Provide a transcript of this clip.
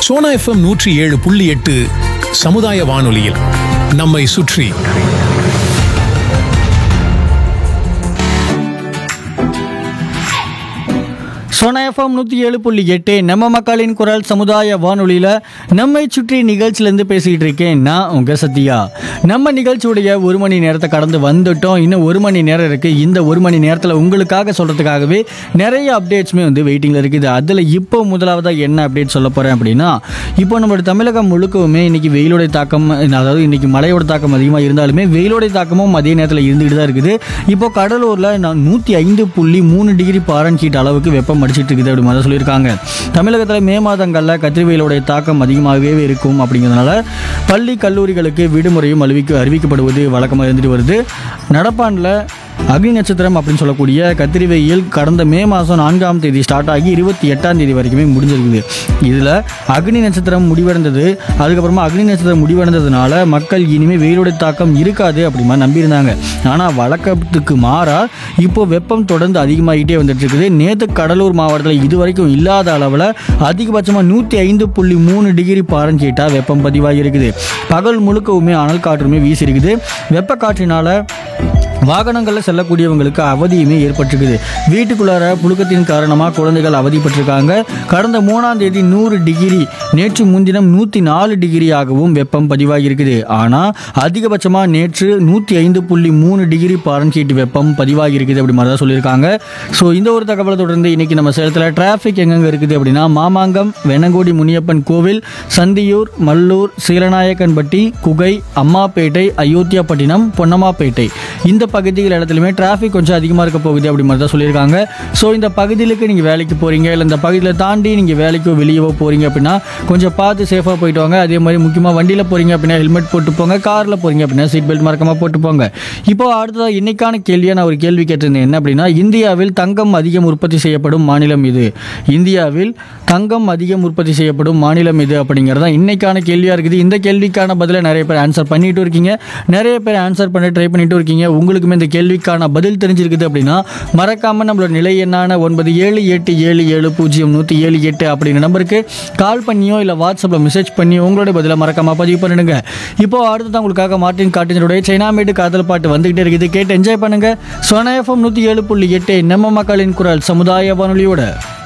Sona FM நூற்றி ஏழு புள்ளி எட்டு சமுதாய வானொலியில் நம்மை சுற்றி சோனா எஃப்எம் நூற்றி ஏழு புள்ளி எட்டு நம்ம மக்களின் குரல் சமுதாய வானொலியில் நம்மை சுற்றி நிகழ்ச்சியிலேருந்து பேசிக்கிட்டு இருக்கேன் நான் உங்கள் சத்யா நம்ம நிகழ்ச்சியுடைய ஒரு மணி நேரத்தை கடந்து வந்துட்டோம் இன்னும் ஒரு மணி நேரம் இருக்குது இந்த ஒரு மணி நேரத்தில் உங்களுக்காக சொல்கிறதுக்காகவே நிறைய அப்டேட்ஸுமே வந்து வெயிட்டிங்கில் இருக்குது அதில் இப்போ முதலாவதாக என்ன அப்டேட் சொல்ல போகிறேன் அப்படின்னா இப்போ நம்மளோட தமிழகம் முழுக்கவுமே இன்னைக்கு வெயிலோட தாக்கம் அதாவது இன்னைக்கு மழையோட தாக்கம் அதிகமாக இருந்தாலுமே வெயிலோட தாக்கமும் மதிய நேரத்தில் இருந்துகிட்டு தான் இருக்குது இப்போ கடலூரில் நான் நூற்றி ஐந்து புள்ளி மூணு டிகிரி பாரன் ஹீட் அளவுக்கு வெப்பம் அடிச்சிட்டு இருக்குது அப்படி மாதிரி சொல்லியிருக்காங்க தமிழகத்தில் மே மாதங்களில் கத்திரி வெயிலோடைய தாக்கம் அதிகமாகவே இருக்கும் அப்படிங்கிறதுனால பள்ளி கல்லூரிகளுக்கு விடுமுறையும் அறிவிக்க அறிவிக்கப்படுவது வழக்கமாக இருந்துட்டு வருது நடப்பாண்டில் அக்னி நட்சத்திரம் அப்படின்னு சொல்லக்கூடிய கத்திரி வெயில் கடந்த மே மாதம் நான்காம் தேதி ஸ்டார்ட் ஆகி இருபத்தி எட்டாம் தேதி வரைக்குமே முடிஞ்சிருக்குது இதில் அக்னி நட்சத்திரம் முடிவடைந்தது அதுக்கப்புறமா அக்னி நட்சத்திரம் முடிவடைந்ததுனால மக்கள் இனிமேல் வெயிலுடைய தாக்கம் இருக்காது அப்படி மாதிரி நம்பியிருந்தாங்க ஆனால் வழக்கத்துக்கு மாறா இப்போ வெப்பம் தொடர்ந்து அதிகமாகிட்டே வந்துட்டு இருக்குது நேற்று கடலூர் மாவட்டத்தில் இதுவரைக்கும் இல்லாத அளவில் அதிகபட்சமாக நூற்றி ஐந்து புள்ளி மூணு டிகிரி பாரன்ஹீட்டாக வெப்பம் பதிவாகி இருக்குது பகல் முழுக்கவுமே அனல் காற்றுமே வீசி இருக்குது வெப்ப காற்றினால வாகனங்களில் செல்லக்கூடியவங்களுக்கு அவதியுமே ஏற்பட்டிருக்குது வீட்டுக்குள்ளார புழுக்கத்தின் காரணமாக குழந்தைகள் அவதிப்பட்டிருக்காங்க கடந்த மூணாம் தேதி நூறு டிகிரி நேற்று முன்தினம் நூற்றி நாலு டிகிரியாகவும் வெப்பம் பதிவாகி இருக்குது ஆனால் அதிகபட்சமாக நேற்று நூற்றி ஐந்து புள்ளி மூணு டிகிரி பாரன்ஹீட் வெப்பம் பதிவாகி இருக்குது அப்படி மாதிரி தான் சொல்லியிருக்காங்க ஸோ இந்த ஒரு தகவலை தொடர்ந்து இன்னைக்கு நம்ம சேலத்தில் டிராஃபிக் எங்கெங்கே இருக்குது அப்படின்னா மாமாங்கம் வெனங்கோடி முனியப்பன் கோவில் சந்தியூர் மல்லூர் சீலநாயக்கன்பட்டி குகை அம்மாப்பேட்டை அயோத்தியாப்பட்டினம் பொன்னம்மாப்பேட்டை இந்த பகுதிகள் இடத்துலையுமே டிராஃபிக் கொஞ்சம் அதிகமாக இருக்க போகுது அப்படி மாதிரி தான் சொல்லியிருக்காங்க ஸோ இந்த பகுதிகளுக்கு நீங்கள் வேலைக்கு போகிறீங்க இல்லை இந்த பகுதியில் தாண்டி நீங்கள் வேலைக்கோ வெளியவோ போகிறீங்க அப்படின்னா கொஞ்சம் பார்த்து சேஃபாக போயிட்டு வாங்க அதே மாதிரி முக்கியமாக வண்டியில் போகிறீங்க அப்படின்னா ஹெல்மெட் போட்டு போங்க காரில் போகிறீங்க அப்படின்னா சீட் பெல்ட் மறக்காமல் போட்டு போங்க இப்போ அடுத்ததாக இன்னைக்கான கேள்வியாக நான் ஒரு கேள்வி கேட்டிருந்தேன் என்ன அப்படின்னா இந்தியாவில் தங்கம் அதிகம் உற்பத்தி செய்யப்படும் மாநிலம் இது இந்தியாவில் தங்கம் அதிகம் உற்பத்தி செய்யப்படும் மாநிலம் இது அப்படிங்கிறது தான் இன்னைக்கான கேள்வியாக இருக்குது இந்த கேள்விக்கான பதிலை நிறைய பேர் ஆன்சர் பண்ணிட்டு இருக்கீங்க நிறைய பேர் ஆன்சர் பண்ண ட்ரை பண்ணிட்டு இருக்கீங்க உங்களுக்குமே இந்த கேள்விக்கான பதில் தெரிஞ்சிருக்குது அப்படின்னா மறக்காம நம்மளோட நிலை எண்ணான ஒன்பது ஏழு எட்டு ஏழு ஏழு பூஜ்ஜியம் நூற்றி ஏழு எட்டு அப்படிங்கிற நம்பருக்கு கால் பண்ணியோ இல்லை வாட்ஸ்அப்பில் மெசேஜ் பண்ணி உங்களோட பதிலை மறக்காம பதிவு பண்ணிடுங்க இப்போ அடுத்ததான் உங்களுக்காக மார்ட்டின் காட்டினுடைய சைனாமேடு காதல் பாட்டு வந்துகிட்டே இருக்குது கேட்டு என்ஜாய் பண்ணுங்க சோனா எஃப்எம் நூற்றி ஏழு புள்ளி எட்டு நம்ம மக்களின் குரல் சமுதாய வானொலியோட